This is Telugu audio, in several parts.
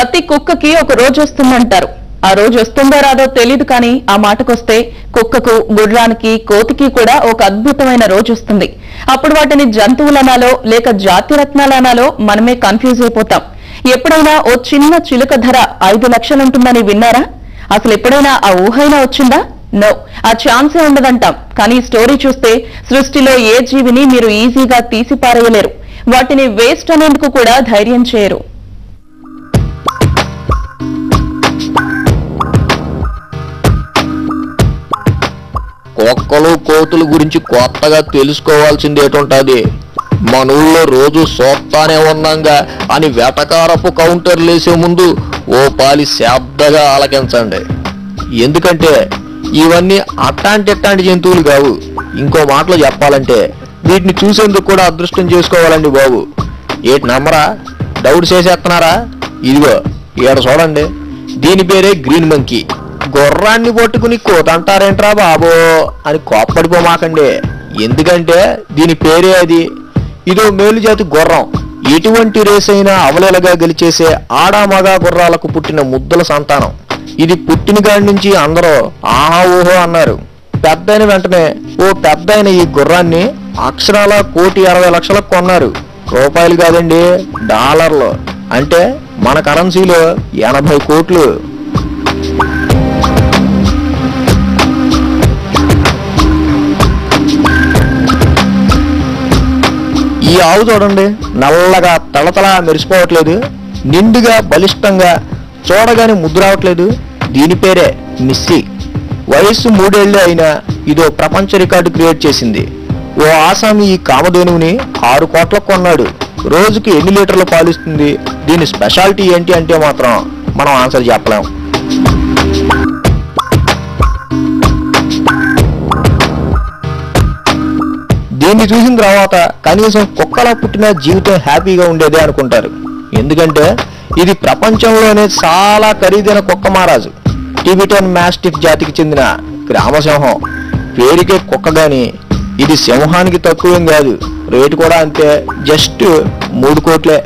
ప్రతి కుక్కకి ఒక రోజు వస్తుందంటారు ఆ రోజు వస్తుందో రాదో తెలియదు కానీ ఆ మాటకొస్తే కుక్కకు గుర్రానికి కోతికి కూడా ఒక అద్భుతమైన రోజు వస్తుంది అప్పుడు వాటిని జంతువులనాలో లేక జాతిరత్నాలనాలో మనమే కన్ఫ్యూజ్ అయిపోతాం ఎప్పుడైనా ఓ చిన్న చిలుక ధర ఐదు లక్షలుంటుందని విన్నారా అసలు ఎప్పుడైనా ఆ ఊహైనా వచ్చిందా నో ఆ ఛాన్సే ఉండదంటాం కానీ ఈ స్టోరీ చూస్తే సృష్టిలో ఏ జీవిని మీరు ఈజీగా తీసి పారేయలేరు వాటిని వేస్ట్ అనేందుకు కూడా ధైర్యం చేయరు కుక్కలు కోతుల గురించి కొత్తగా తెలుసుకోవాల్సింది ఏటుంటది మన ఊళ్ళో రోజు సోత్తానే ఉన్నాంగా అని వెటకారపు కౌంటర్లు వేసే ముందు ఓ పాలి శ్రద్ధగా ఆలకించండి ఎందుకంటే ఇవన్నీ అట్టాంటి అట్టాంటి జంతువులు కావు ఇంకో మాటలో చెప్పాలంటే వీటిని చూసేందుకు కూడా అదృష్టం చేసుకోవాలండి బాబు ఏటి నమ్మరా డౌట్ చేసేస్తున్నారా ఇదిగో ఈడ చూడండి దీని పేరే గ్రీన్ మంకీ గుర్రాన్ని పట్టుకుని కోతంటారేంట్రా బాబో అని కోప్పడిపోమాకండి ఎందుకంటే దీని పేరే అది ఇదో మేలుజాతి గుర్రం ఎటువంటి రేస్ అయినా అవలేలగా గెలిచేసే ఆడా మగా గుర్రాలకు పుట్టిన ముద్దుల సంతానం ఇది పుట్టిన కాడి నుంచి అందరూ ఆహా ఊహో అన్నారు పెద్దయిన వెంటనే ఓ పెద్దయిన ఈ గుర్రాన్ని అక్షరాల కోటి అరవై లక్షలకు కొన్నారు రూపాయలు కాదండి డాలర్లు అంటే మన కరెన్సీలో ఎనభై కోట్లు ఈ ఆవు చూడండి నల్లగా తలతలా మెరిసిపోవట్లేదు నిండుగా బలిష్టంగా చూడగానే ముద్దు రావట్లేదు దీని పేరే మిస్సి వయస్సు మూడేళ్లే అయినా ఇదో ప్రపంచ రికార్డు క్రియేట్ చేసింది ఓ ఆసామి ఈ కామధేనువుని ఆరు కోట్లకు కొన్నాడు రోజుకి ఎన్ని లీటర్లు పాలిస్తుంది దీని స్పెషాలిటీ ఏంటి అంటే మాత్రం మనం ఆన్సర్ చెప్పలేం దీన్ని చూసిన తర్వాత కనీసం కుక్కలా పుట్టిన జీవితం హ్యాపీగా ఉండేదే అనుకుంటారు ఎందుకంటే ఇది ప్రపంచంలోనే చాలా ఖరీదైన కుక్క మహారాజు టిబిటన్ మాస్టిఫ్ జాతికి చెందిన గ్రామసింహం పేరుకే కుక్క గాని ఇది సింహానికి తక్కువేం కాదు రేటు కూడా అంతే జస్ట్ మూడు కోట్లే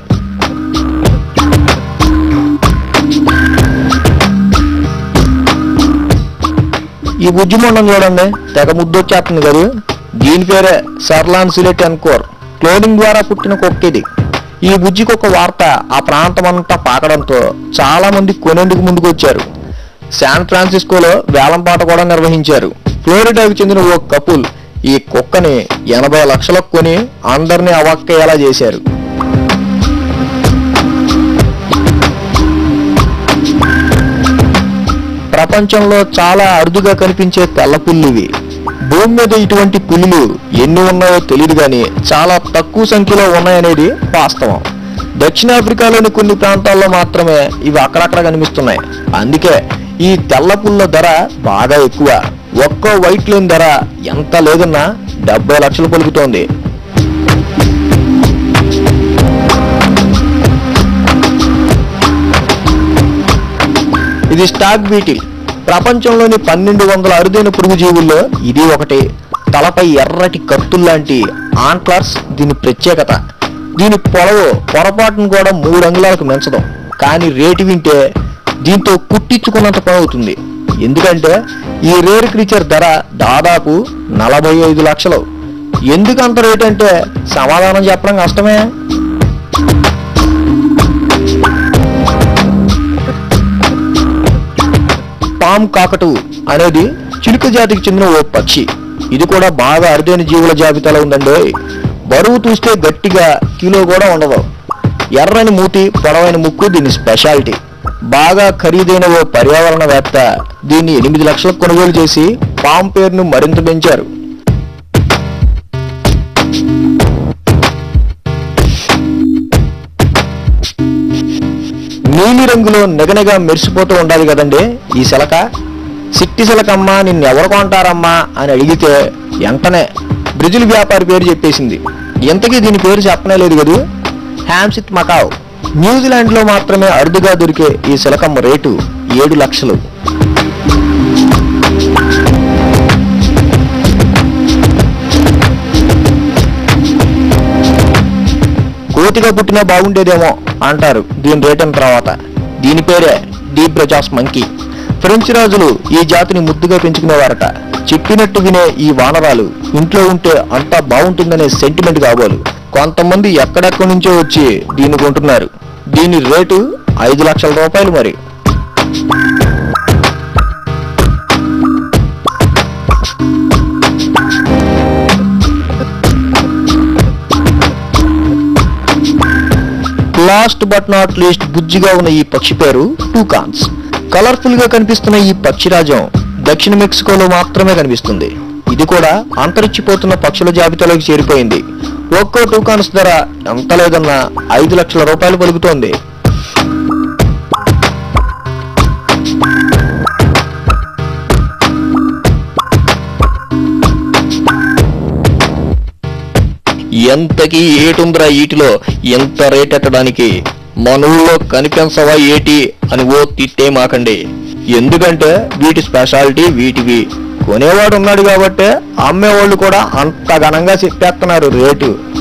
ఈ బుజ్జి మొండం చూడండి తెగ ముద్దొచ్చేస్తుంది కదా దీని పేరే సర్లాన్ సిలెట్ అన్కోర్ క్లోనింగ్ ద్వారా పుట్టిన కుక్క ఇది ఈ బుజ్జికి ఒక వార్త ఆ ప్రాంతం అంతా పాకడంతో చాలా మంది కొనేందుకు ముందుకు వచ్చారు శాన్ ఫ్రాన్సిస్కోలో వేలంపాట కూడా నిర్వహించారు ఫ్లోరిడాకు చెందిన ఓ కపుల్ ఈ కుక్కని ఎనభై లక్షలకు కొని అందరినీ అవాక్కయ్యేలా చేశారు ప్రపంచంలో చాలా అరుదుగా కనిపించే తెల్ల పుల్లివి భూమి మీద ఇటువంటి పులులు ఎన్ని ఉన్నాయో తెలియదు కానీ చాలా తక్కువ సంఖ్యలో ఉన్నాయనేది వాస్తవం దక్షిణాఫ్రికాలోని కొన్ని ప్రాంతాల్లో మాత్రమే ఇవి అక్కడక్కడ కనిపిస్తున్నాయి అందుకే ఈ తెల్ల పుల్ల ధర బాగా ఎక్కువ ఒక్కో వైట్ లేని ధర ఎంత లేదన్నా డెబ్బై లక్షలు పలుకుతోంది ఇది స్టాక్ బీటిల్ ప్రపంచంలోని పన్నెండు వందల అరుదైన పురుగు జీవుల్లో ఇది ఒకటి తలపై ఎర్రటి కత్తుల్లాంటి ఆంట్లర్స్ దీని ప్రత్యేకత దీని పొడవు పొరపాటును కూడా మూడు అంగుళాలకు మించదు కానీ రేటు వింటే దీంతో కుట్టించుకున్నంత పని అవుతుంది ఎందుకంటే ఈ రేర్ క్రీచర్ ధర దాదాపు నలభై ఐదు లక్షలు ఎందుకు అంత రేట్ అంటే సమాధానం చెప్పడం కష్టమే పామ్ కాకటు అనేది చిలుక జాతికి చెందిన ఓ పక్షి ఇది కూడా బాగా అరుదైన జీవుల జాబితాలో ఉందండి బరువు చూస్తే గట్టిగా కిలో కూడా ఉండదు ఎర్రని మూతి పొడవైన ముక్కు దీని స్పెషాలిటీ బాగా ఖరీదైన ఓ పర్యావరణవేత్త దీన్ని ఎనిమిది లక్షలకు కొనుగోలు చేసి పామ్ పేరును మరింత పెంచారు నీలి రంగులో నిగనిగా మెరిసిపోతూ ఉండాలి కదండి ఈ శిలక సిట్టి శిలకమ్మా నిన్ను ఎవరు కొంటారమ్మా అని అడిగితే వెంటనే బ్రెజిల్ వ్యాపారి పేరు చెప్పేసింది ఇంతకీ దీని పేరు చెప్పనే లేదు కదూ హ్యామ్సిట్ మకావ్ న్యూజిలాండ్ లో మాత్రమే అరుదుగా దొరికే ఈ శిలకమ్మ రేటు ఏడు లక్షలు కోతిగా పుట్టినా బాగుండేదేమో అంటారు దీని రేటన్ తర్వాత దీని పేరే డీ బ్రజాస్ మంకీ ఫ్రెంచ్ రాజులు ఈ జాతిని ముద్దుగా పెంచుకునేవారట చెప్పినట్టు వినే ఈ వానరాలు ఇంట్లో ఉంటే అంతా బాగుంటుందనే సెంటిమెంట్ కాబోలు కొంతమంది ఎక్కడెక్కడి నుంచో వచ్చి దీన్ని కొంటున్నారు దీని రేటు ఐదు లక్షల రూపాయలు మరి లాస్ట్ బట్ నాట్ లీస్ట్ బుజ్జిగా ఉన్న ఈ పక్షి పేరు టూకాన్స్ కలర్ఫుల్ గా కనిపిస్తున్న ఈ పక్షి రాజ్యం దక్షిణ మెక్సికోలో మాత్రమే కనిపిస్తుంది ఇది కూడా అంతరించిపోతున్న పక్షుల జాబితాలోకి చేరిపోయింది ఒక్కో టూకాన్స్ ధర ఎంత లేదన్నా ఐదు లక్షల రూపాయలు పలుకుతోంది ఎంతకి ఏటుందిరా ఈటిలో ఎంత రేట్ ఎట్టడానికి మన ఊళ్ళో కనిపించవా ఏటి అని ఓ తిట్టే మాకండి ఎందుకంటే వీటి స్పెషాలిటీ వీటివి కొనేవాడు ఉన్నాడు కాబట్టే అమ్మేవాళ్ళు కూడా అంత ఘనంగా చెప్పేస్తున్నారు రేటు